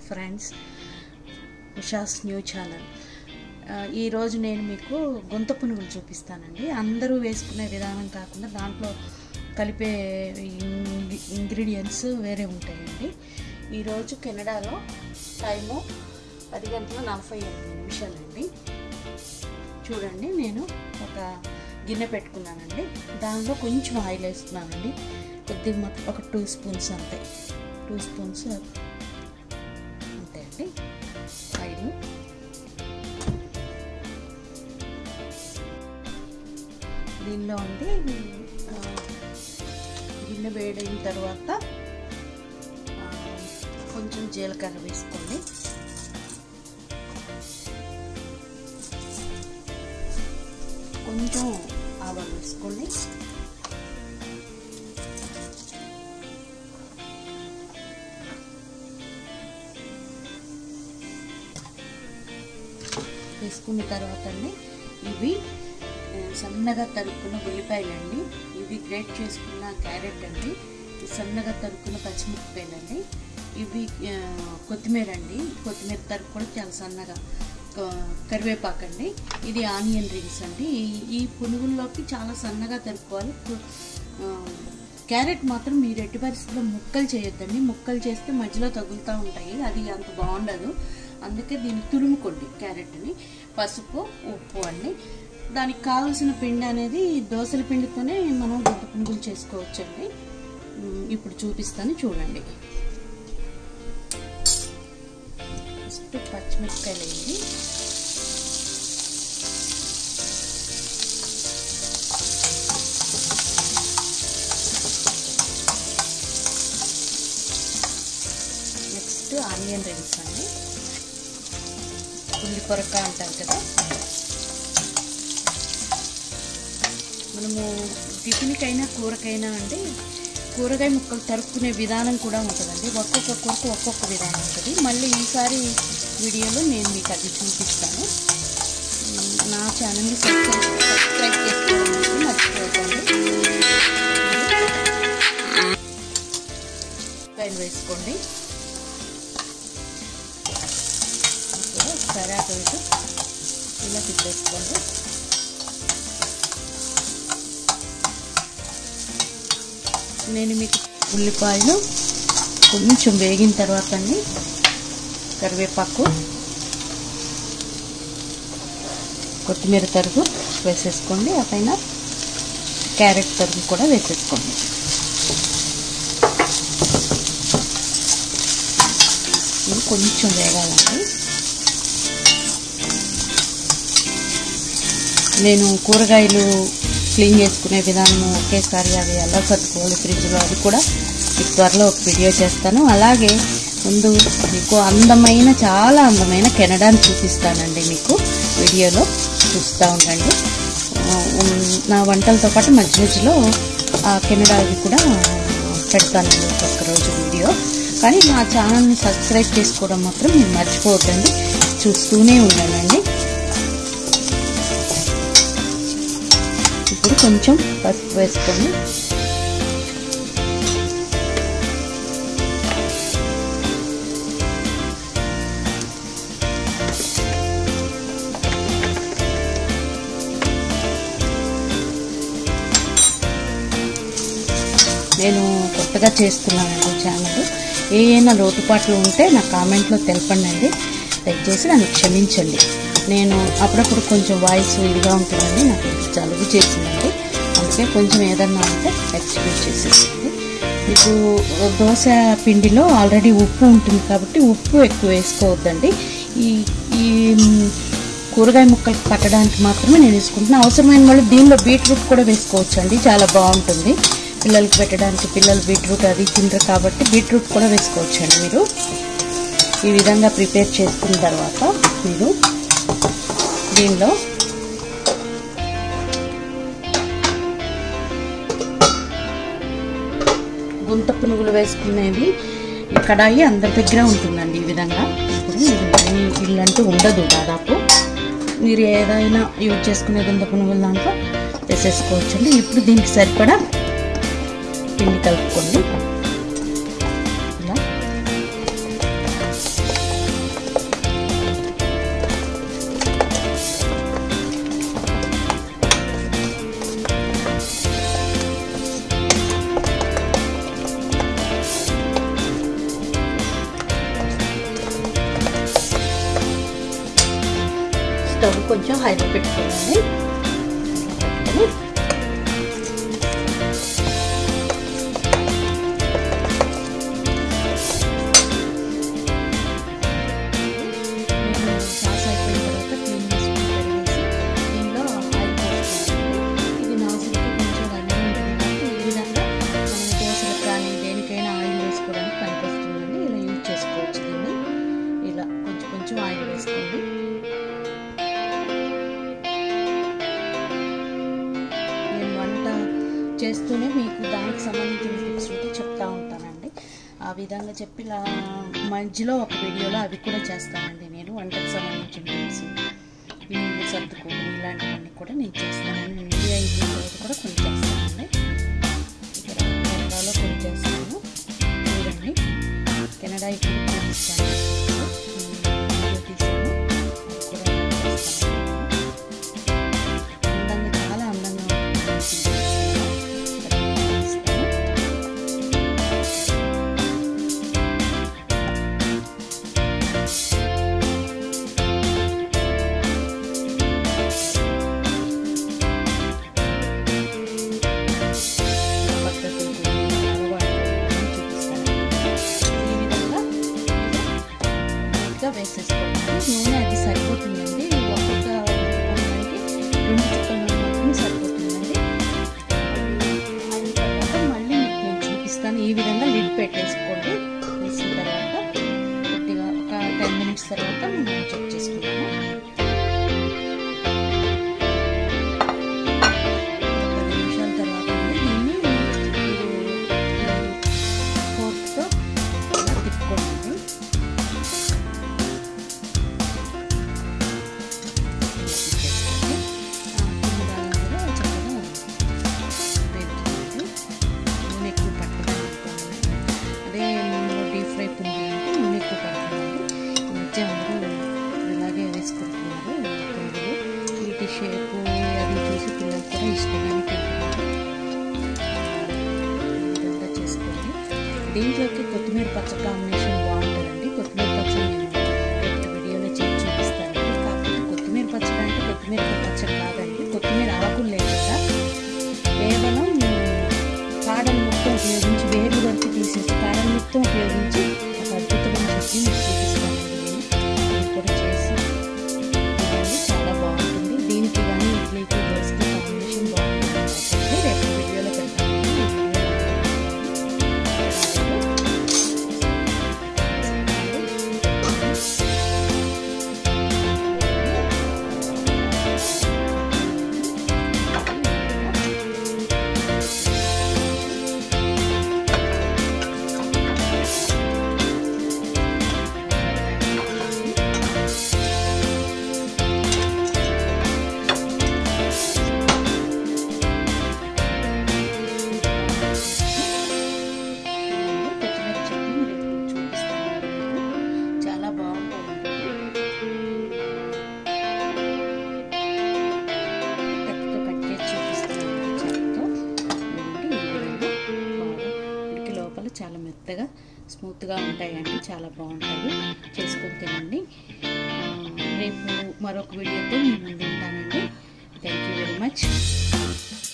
friends Usha's new channel ఈరోజు నేను మీకు గుంత పునుగులు చూపిస్తానండి అందరూ వేసుకునే విధానం కాకుండా దాంట్లో కలిపే ఇంగ్- ఇంగ్రీడియంట్స్ వేరే ఉంటాయండి ఈరోజు కెనడాలో టైము పది గంటల నలభై ఎనిమిది నిమిషాలండి చూడండి నేను ఒక గిన్నె పెట్టుకున్నానండి దానిలో కొంచెం ఆయిల్ వేస్తున్నానండి కొద్దిగా మొత్తం ఒక టూ స్పూన్స్ అంతే టూ స్పూన్స్ అంతే అండి ఆయిల్ దీనిలో ఉండి ఆ, గిన్నె వేడైన తర్వాత ఆ, కొంచెం జీలకర్ర వేసుకోండి కొంచెం ఆవాలు వేసుకోండి వేసుకున్న తర్వాత అండి ఇవి ఆ, సన్నగా తరుక్కున్న ఉల్లిపాయలు అండి ఇవి గ్రేట్ చేసుకున్న క్యారెట్ అండి ఇవి సన్నగా తరుక్కున్న పచ్చిమిరపకాయలు అండి ఇవి ఆ, కొత్తిమీర అండి కొత్తిమీర తరుపు కూడా చాలా సన్నగా ఆ, కరివేపాకు అండి ఇది ఆనియన్ రింగ్స్ అండి ఈ- ఈ పునుగుల్లోకి చాలా సన్నగా తరుపుకోవాలి పు- ఆ, క్యారెట్ మాత్రం మీరు ఎట్టి పరిస్థితుల్లో ముక్కలు చేయొద్దండి ముక్కలు చేస్తే మధ్యలో తగులుతూ ఉంటాయి అది అంత బాగుండదు అందుకే దీన్ని తురుముకోండి క్యారెట్ని పసుపు ఉప్పు అండి దానికి కావలసిన పిండి అనేది దోసల పిండితోనే మనం గుంత పునుగులు చేసుకోవచ్చండి ఉమ్, ఇప్పుడు చూపిస్తాను చూడండి ఫస్ట్ పచ్చిమిరపకాయలు వేయండి నెక్స్ట్ ఆనియన్ రింగ్స్ అండి ఉల్లి కొరక అంటారు కదా మనము టిఫిన్కైనా కూరకైనా అండి కూరగాయ ముక్కలు తరుక్కునే విధానం కూడా ఉంటుందండి ఒక్కొక్క కూరకు ఒక్కొక్క విధానం ఉంటుంది మళ్ళీ ఈసారి వీడియోలో నేను మీకు అది చూపిస్తాను ఉమ్, నా ఛానల్ని సబ్స్క్రైబ్ సబ్స్క్రైబ్ చేసుకోవడం మాత్రం మర్చిపోకండి పైన వేసుకోండి ఇప్పుడు ఒకసారి అటు ఇటు ఇలా తిప్పేసుకోండి నేను మీకు ఉల్లిపాయలు కొంచెం వేగిన తర్వాత అండి కరివేపాకు కొత్తిమీర తరుగు వేసేసుకోండి ఆ పైన క్యారెట్ తరుగు కూడా వేసేసుకోండి ఇది కొంచెం వేగాలండి నేను కూరగాయలు క్లీన్ చేసుకునే విధానం ఒకేసారి అవి ఎలా సర్దుకోవాలి ఫ్రిడ్జ్లో అది కూడా మీకు త్వరలో ఒక వీడియో చేస్తాను అలాగే ముందు మీకు అందమైన చాలా అందమైన కెనడాని చూపిస్తానండి మీకు వీడియోలో చూస్తూ ఉండండి ఆ, ఉమ్, నా వంటలతో పాటు మధ్య మధ్యలో ఆ కెనడావి కూడా పెడతానండి ఒక్కొక్క రోజు వీడియో కానీ నా ఛానల్ని సబ్స్క్రైబ్ చేసుకోవడం మాత్రం మీరు మర్చిపోవద్దండి చూస్తూనే ఉండండి ఇప్పుడు కొంచెం పసుపు వేసుకోండి నేను కొత్తగా చేస్తున్నానండి ఛానల్ ఏ అయినా లోటుపాట్లు ఉంటే నా కామెంట్లో తెలపండి అండి దయచేసి నన్ను క్షమించండి నేను అప్పుడప్పుడు కొంచెం వాయిస్ ఇదిగా ఉంటుందండి నాకు జలుబు చేసిందండి అందుకే కొంచెం ఏదన్నా ఉంటే ఎక్స్క్యూజ్ చేసేసింది మీకు దోశ పిండిలో ఆల్రెడీ ఉప్పు ఉంటుంది కాబట్టి ఉప్పు ఎక్కువ వేసుకోవద్దండి ఈ ఈ మ్, కూరగాయ ముక్కలు పట్టడానికి మాత్రమే నేను వేసుకుంటున్నాను అవసరమైన వాళ్ళు దీనిలో బీట్రూట్ కూడా వేసుకోవచ్చు అండి చాలా బాగుంటుంది పిల్లలకి పెట్టడానికి పిల్లలు బీట్రూట్ అది తినరు కాబట్టి బీట్రూట్ కూడా వేసుకోవచ్చు అండి మీరు ఈ విధంగా ప్రిపేర్ చేసుకున్న తర్వాత మీరు దీనిలో గుంత పునుగులు వేసుకునేది ఈ కడాయి అందరి దగ్గర ఉంటుందండి ఈ విధంగా ఇప్పుడు ఇది ఇల్లంటూ ఉండదు దాదాపు మీరు ఏదైనా యూజ్ చేసుకునే గుంత పునుగుల దాంట్లో వేసేసుకోవచ్చండి ఇప్పుడు దీనికి సరిపడా పిండి కలుపుకోండి ఇలా స్టవ్ కొంచెం హైలో పెట్టుకోవాలి పెట్టుకొని నేను సాస్ అయిపోయిన తర్వాత క్లీన్ చేసుకుని కడిగేసి దీనిలో ఆయిల్ పోసుకున్నాను ఇది నాసులకి కొంచెం రన్నింగ్ ఉంటుంది కాబట్టి ఈ విధంగా మనం దోశలకు కానీ దేనికైనా ఆయిల్ వేసుకోవడానికి పనికొస్తుందండి ఇలా యూజ్ చేసుకోవచ్చు దీన్ని ఇలా కొంచెం కొంచెం ఆయిల్ వేసుకోండి నేను వంట చేస్తూనే మీకు దానికి సంబంధించిన టిప్స్ ఉంటే చెప్తా ఉంటానండి ఆ విధంగా చెప్పి ఇలా మధ్యలో ఒక వీడియోలో అవి కూడా చేస్తానండి నేను వంటకు సంబంధించిన టిప్స్ నీళ్ళు సర్దుకోవడం ఇలాంటివన్నీ కూడా నేను చేస్తానండి నేను ఇండియా అయిపోయిన తర్వాత కూడా కొన్ని చేస్తానండి ఇక్కడ కెనడాలో కొన్ని చేస్తాను చూడండి కెనడా ఇప్పుడు చూపిస్తాను వీడియో తీసాను అది కూడా నేను చేస్తాను అందంగా చాలా అందంగా ఉంటుంది ఇక్కడ చూపిస్తాను పద్ధతులు అలవాట్లు చూపిస్తాను ఈ విధంగా నీట్గా వేసేసుకోవాలి నూనె అది సరిపోతుందండి ఒక్కొక్క వంటకి రెండు చుక్కల నూనె మాత్రం సరిపోతుందండి అయిన తర్వాత మళ్ళీ మీకు నేను చూపిస్తాను ఈ విధంగా లిడ్ పెట్టేసుకోండి వేసిన తర్వాత కొద్దిగా ఒక టెన్ మినిట్స్ తర్వాత మనం చెక్ చేసుకుందాము ఒక పది నిమిషాల తర్వాత అండి దీన్ని మీరు ఫోర్క్తో ఇలా తిప్పుకోండి నూనె ఎక్కువ పట్టదు అదే నూనెలో డీప్ ఫ్రై పుండి అంటే నూనె ఎక్కువ పడుతుంది ఈ మధ్య అందరూ ఇలాగే వేసుకుంటున్నారు పుండులు వీటి షేపు అది చూసి పిల్లలు కూడా ఇష్టంగానే తింటున్నారు ఈ విధంగా చేసుకోండి దీంట్లోకి కొత్తిమీర పచ్చ కాంబినేషన్ బాగుంటుందండి కొత్తిమీర పచ్చడి నేను రేపు వీడియోలో చేసి చూపిస్తానండి కాకపోతే కొత్తిమీర పచ్చడి అంటే కొత్తిమీర పచ్చడి కాదండి కొత్తిమీర ఆకులు లేకుండా కేవలం కాడలు మొత్తం ఉపయోగించి వేర్లు వరకు తీసేసి కాడలు మొత్తం ఉపయోగించి ఒక అద్భుతమైన చట్నీ మీకు చూపిస్తానండి నేను ఇది కూడా చేసి ఇదండి చాలా బాగుంటుంది దీనికి కానీ ఇడ్లీకి దోశకి కాంబినేషన్ బాగుంటుంది కాబట్టి రేపు వీడియోలో పెడతాను ఈ కొత్తిమీర చట్నీ రేపు చూపిస్తాను మీకు చాలా బాగుంటుంది కత్తితో కట్ చేసి చూపిస్తాను చెక్కతో ఈ విధంగా బాగా ఉడికి లోపల చాలా మెత్తగా స్మూత్గా ఉంటాయండి చాలా బాగుంటాయి చేసుకొని తినండి ఆ, రేపు మరొక వీడియోతో మీ ముందు ఉంటానండి థ్యాంక్ యూ వెరీ మచ్